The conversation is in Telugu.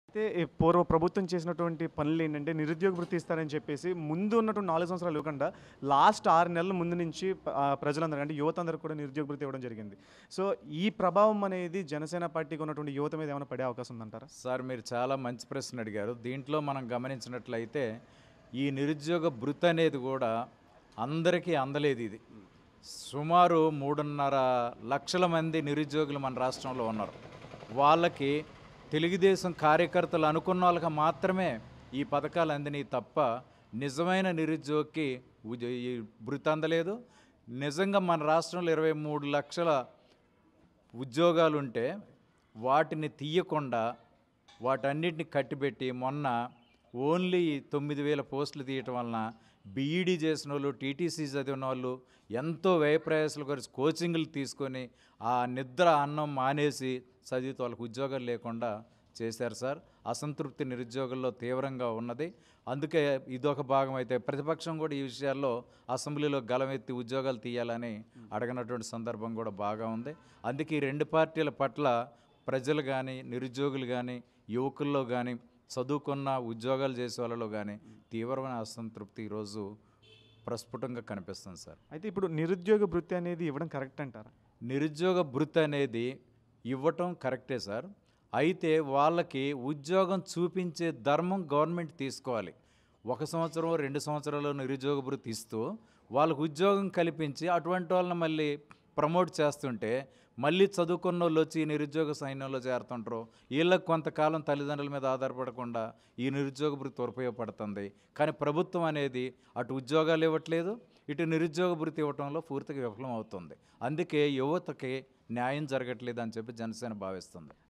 అయితే ఈ పూర్వ ప్రభుత్వం చేసినటువంటి పనులు ఏంటంటే నిరుద్యోగ వృత్తి ఇస్తారని చెప్పేసి ముందు ఉన్నటువంటి నాలుగు సంవత్సరాలు ఇవ్వకుండా లాస్ట్ ఆరు నెలల ముందు నుంచి ఆ, ప్రజలందరూ అంటే యువత అందరూ కూడా నిరుద్యోగ వృత్తి ఇవ్వడం జరిగింది సో ఈ ప్రభావం అనేది జనసేన పార్టీకి ఉన్నటువంటి యువత మీద ఏమైనా పడే అవకాశం ఉందంటారా సార్ మీరు చాలా మంచి ప్రశ్న అడిగారు దీంట్లో మనం గమనించినట్లయితే ఈ నిరుద్యోగ భృతి అనేది కూడా అందరికీ అందలేదు ఇది సుమారు మూడున్నర లక్షల మంది నిరుద్యోగులు మన రాష్ట్రంలో ఉన్నారు వాళ్ళకి తెలుగుదేశం కార్యకర్తలు అనుకున్న వాళ్ళకి మాత్రమే ఈ పథకాలు అందినాయి తప్ప నిజమైన నిరుద్యోగికి ఉద్యో- ఈ భృతి అందలేదు నిజంగా మన రాష్ట్రంలో ఇరవై మూడు లక్షల ఉద్యోగాలు ఉంటే వాటిని తీయకుండా వాటన్నిటిని కట్టిపెట్టి మొన్న ఓన్లీ తొమ్మిది వేల పోస్టులు తీయటం వలన బీఈడీ చేసిన వాళ్ళు టీటీసీ చదివిన వాళ్ళు ఎంతో వ్యయప్రయాసాలు గురించి కోచింగ్లు తీసుకొని ఆ నిద్ర అన్నం మానేసి చదివితే వాళ్ళకి ఉద్యోగాలు లేకుండా చేశారు సార్ అసంతృప్తి నిరుద్యోగుల్లో తీవ్రంగా ఉన్నది అందుకే ఇదొక భాగం అయితే ప్రతిపక్షం కూడా ఈ విషయాల్లో అసెంబ్లీలో గలమెత్తి ఉద్యోగాలు తీయాలని అడగనటువంటి సందర్భం కూడా బాగా ఉంది అందుకే ఈ రెండు పార్టీల పట్ల ప్రజలు కానీ నిరుద్యోగులు కానీ యువకుల్లో కానీ చదువుకున్న ఉద్యోగాలు చేసే వాళ్ళలో కానీ తీవ్రమైన అసంతృప్తి ఈరోజు ప్రస్ఫుటంగా కనిపిస్తుంది సార్ అయితే ఇప్పుడు నిరుద్యోగ వృత్తి అనేది ఇవ్వడం కరెక్ట్ అంటారా నిరుద్యోగ భృతి అనేది ఇవ్వటం కరెక్టే సార్ అయితే వాళ్ళకి ఉద్యోగం చూపించే ధర్మం గవర్నమెంట్ తీసుకోవాలి ఒక సంవత్సరం రెండు సంవత్సరాలు నిరుద్యోగ భృతి ఇస్తూ వాళ్ళకు ఉద్యోగం కల్పించి అటువంటి వాళ్ళని మళ్ళీ ప్రమోట్ చేస్తుంటే మళ్ళీ చదువుకున్న వాళ్ళు వచ్చి ఈ నిరుద్యోగ సైన్యంలో చేరుతుంటారు వీళ్ళకి కొంతకాలం తల్లిదండ్రుల మీద ఆధారపడకుండా ఈ నిరుద్యోగ భృతి ఉపయోగపడుతుంది కానీ ప్రభుత్వం అనేది అటు ఉద్యోగాలు ఇవ్వట్లేదు ఇటు నిరుద్యోగ భృతి ఇవ్వటంలో పూర్తిగా విఫలం అవుతుంది అందుకే యువతకి న్యాయం జరగట్లేదు అని చెప్పి జనసేన భావిస్తుంది